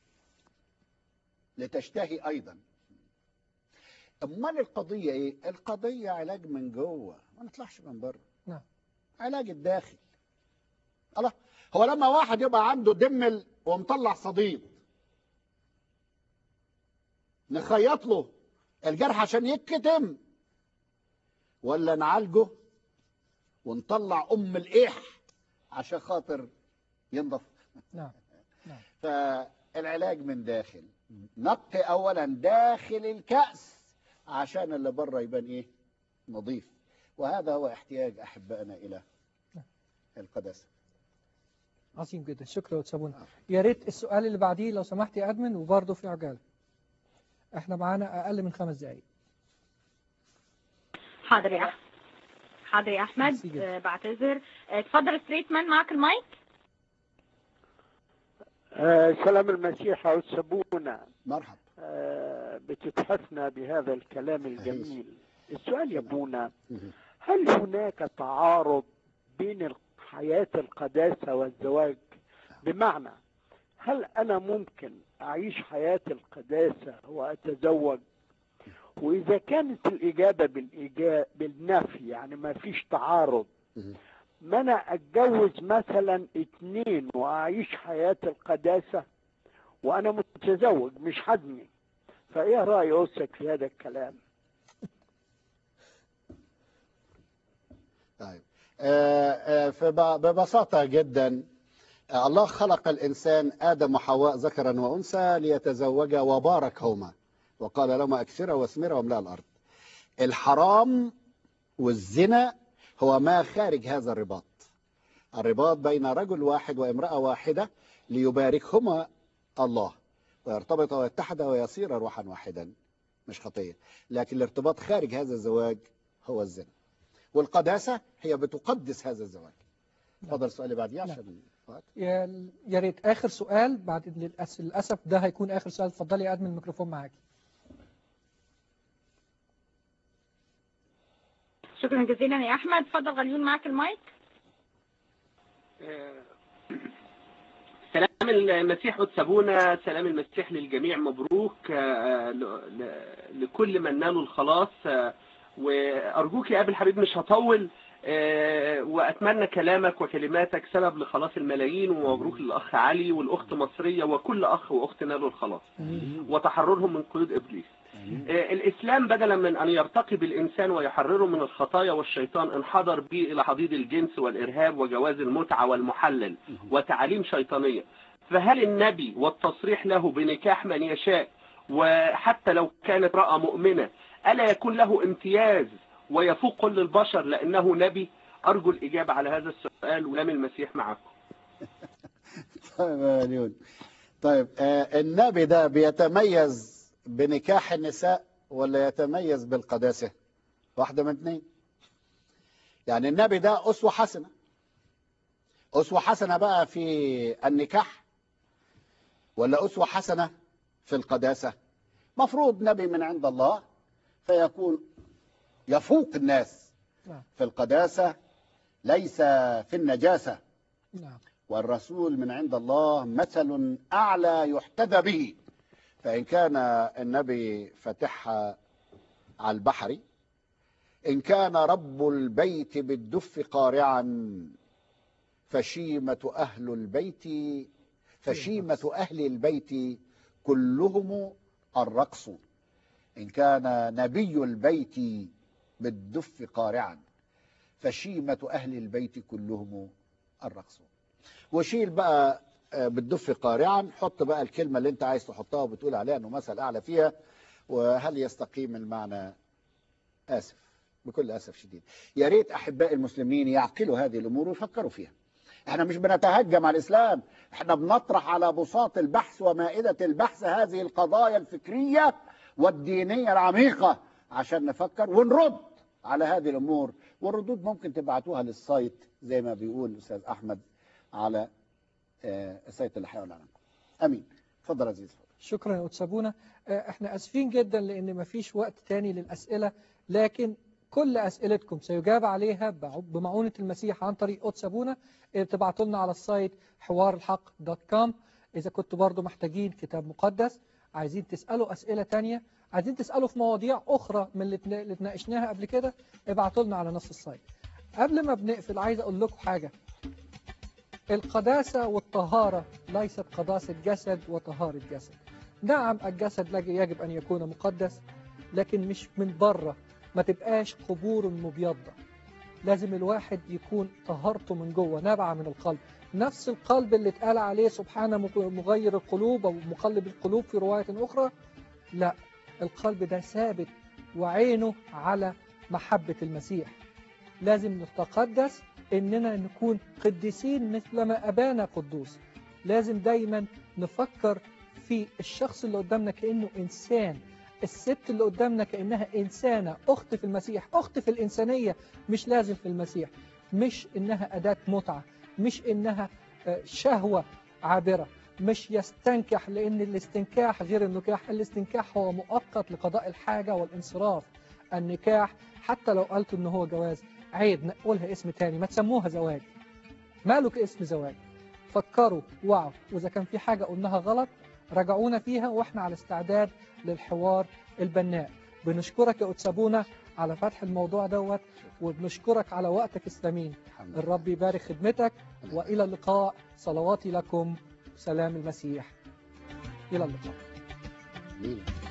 لتشتهي ايضا امال القضيه ايه القضيه علاج من جوه ما نطلعش من بره نعم. علاج الداخل الله هو لما واحد يبقى عنده دمل ومطلع صديد نخيط له الجرح عشان يتكتم ولا نعالجه ونطلع ام الايح عشان خاطر ينضف نعم فالعلاج من داخل نقي اولا داخل الكاس عشان اللي بره يبان ايه نظيف وهذا هو احتياج احبائنا الى القداسه عظيم جدا شكرا يا سابونا يا ريت السؤال اللي بعديه لو سمحت يا ادمن وبرضه في عجاله احنا معانا اقل من خمس دقائق حاضر يا أحمد حاضر يا ميرسي أحمد جدا. آه، بعتذر آه، اتفضل ستريت مان معاك المايك آه، سلام المسيح أو سبونا مرحب آه، بتتحفنا بهذا الكلام الجميل السؤال يا ابونا مهم. هل هناك تعارض بين حياة القداسة والزواج بمعنى هل أنا ممكن أعيش حياة القداسة وأتزوج وإذا كانت الإجابة بالإجابة بالنفي يعني ما فيش تعارض مهم. ما أنا أتجوز مثلا اتنين وأعيش حياة القداسة وأنا متزوج مش حزني فإيه رأي أوسك في هذا الكلام طيب آه، آه، فب- ببساطة جدا آه، الله خلق الإنسان آدم وحواء ذكرا وأنثى ليتزوجا وباركهما وقال لهما أكثرا واثمرا واملأ الأرض الحرام والزنا هو ما خارج هذا الرباط الرباط بين رجل واحد وامرأة واحدة ليباركهما الله ويرتبط ويتحد ويصير روحا واحدا مش خطية لكن الارتباط خارج هذا الزواج هو الزنا والقداسة هي بتقدس هذا الزواج اتفضل السؤال اللي بعديه عشان وقت. يا يا ريت اخر سؤال بعد للأس- للاسف ده هيكون اخر سؤال اتفضلي يا ادمن الميكروفون معاكي شكرا جزيلا يا أحمد اتفضل غليون معاك المايك سلام المسيح وتسابونا سلام المسيح للجميع مبروك آه، ل- ل- لكل من نالوا الخلاص آه، وأرجوك يا أبي الحبيب مش هطول آه، وأتمنى كلامك وكلماتك سبب لخلاص الملايين ومبروك للأخ علي والأخت مصرية وكل أخ وأخت نالوا الخلاص وتحررهم من قيود إبليس آه، الإسلام بدلا من أن يرتقي بالإنسان ويحرره من الخطايا والشيطان انحدر به إلى حضيض الجنس والإرهاب وجواز المتعة والمحلل وتعاليم شيطانية فهل النبي والتصريح له بنكاح من يشاء وحتى لو كانت امرأة مؤمنة ألا يكون له امتياز ويفوق كل البشر لأنه نبي أرجو الإجابة على هذا السؤال ولام المسيح معكم طيب يا مليون طيب آه، النبي ده بيتميز بنكاح النساء ولا يتميز بالقداسة واحدة من اثنين يعني النبي ده أسوة حسنة أسوة حسنة بقى في النكاح ولا أسوة حسنة في القداسة مفروض نبي من عند الله فيكون يفوق الناس نعم. في القداسة ليس في النجاسة نعم والرسول من عند الله مثل أعلى يحتذى به فإن كان النبي فتحها على البحر إن كان رب البيت بالدف قارعا فشيمة أهل البيت فشيمة أهل البيت كلهم الرقص إن كان نبي البيت بالدف قارعا فشيمة أهل البيت كلهم الرقص وشيل بقى آه، بالدف قارعا حط بقى الكلمة اللي انت عايز تحطها وبتقول عليها انه مثل اعلى فيها وهل يستقيم المعنى اسف بكل اسف شديد يا ريت احباء المسلمين يعقلوا هذه الامور ويفكروا فيها احنا مش بنتهجم على الاسلام احنا بنطرح على بساط البحث ومائدة البحث هذه القضايا الفكرية والدينية العميقة عشان نفكر ونرد على هذه الامور والردود ممكن تبعتوها للسايت زي ما بيقول الاستاذ احمد على آه، السايت اللي هيقول عنكم امين اتفضل يا عزيز شكرا يا أتسابونا آه، احنا اسفين جدا لان مفيش وقت تاني للأسئلة لكن كل أسئلتكم سيجاب عليها بع- بمعونة المسيح عن طريق أتسابونا تبعتوا لنا على السايت حوار الحق دوت كوم إذا كنتوا برضو محتاجين كتاب مقدس عايزين تسألوا أسئلة تانية عايزين تسألوا في مواضيع أخرى من اللي اتنا- اللي اتناقشناها قبل كده ابعتوا لنا على نص السايت قبل ما بنقفل عايز أقول لكم حاجة القداسة والطهارة ليست قداسة جسد وطهارة جسد نعم الجسد لج- يجب أن يكون مقدس لكن مش من بره ما تبقاش قبور مبيضة لازم الواحد يكون طهارته من جوه نابعة من القلب نفس القلب اللي اتقال عليه سبحانه مغ- مغير القلوب أو مقلب القلوب في رواية أخرى لا القلب ده ثابت وعينه على محبة المسيح لازم نتقدس إننا نكون قديسين مثل ما أبانا قدوس لازم دايما نفكر في الشخص اللي قدامنا كأنه إنسان الست اللي قدامنا كأنها إنسانة أخت في المسيح أخت في الإنسانية مش لازم في المسيح مش إنها أداة متعة مش إنها آه، شهوة عابرة مش يستنكح لأن الاستنكاح غير النكاح الاستنكاح هو مؤقت لقضاء الحاجة والانصراف النكاح حتى لو قلت إن هو جواز عيب نقولها اسم تاني ما تسموها زواج مالك اسم زواج فكروا وعوا وإذا كان في حاجة قلناها غلط راجعونا فيها وإحنا على استعداد للحوار البناء بنشكرك يا أتسابونا على فتح الموضوع دوت وبنشكرك على وقتك الثمين الحمد لله الرب يبارك خدمتك وإلى اللقاء صلواتي لكم سلام المسيح إلى اللقاء آمين.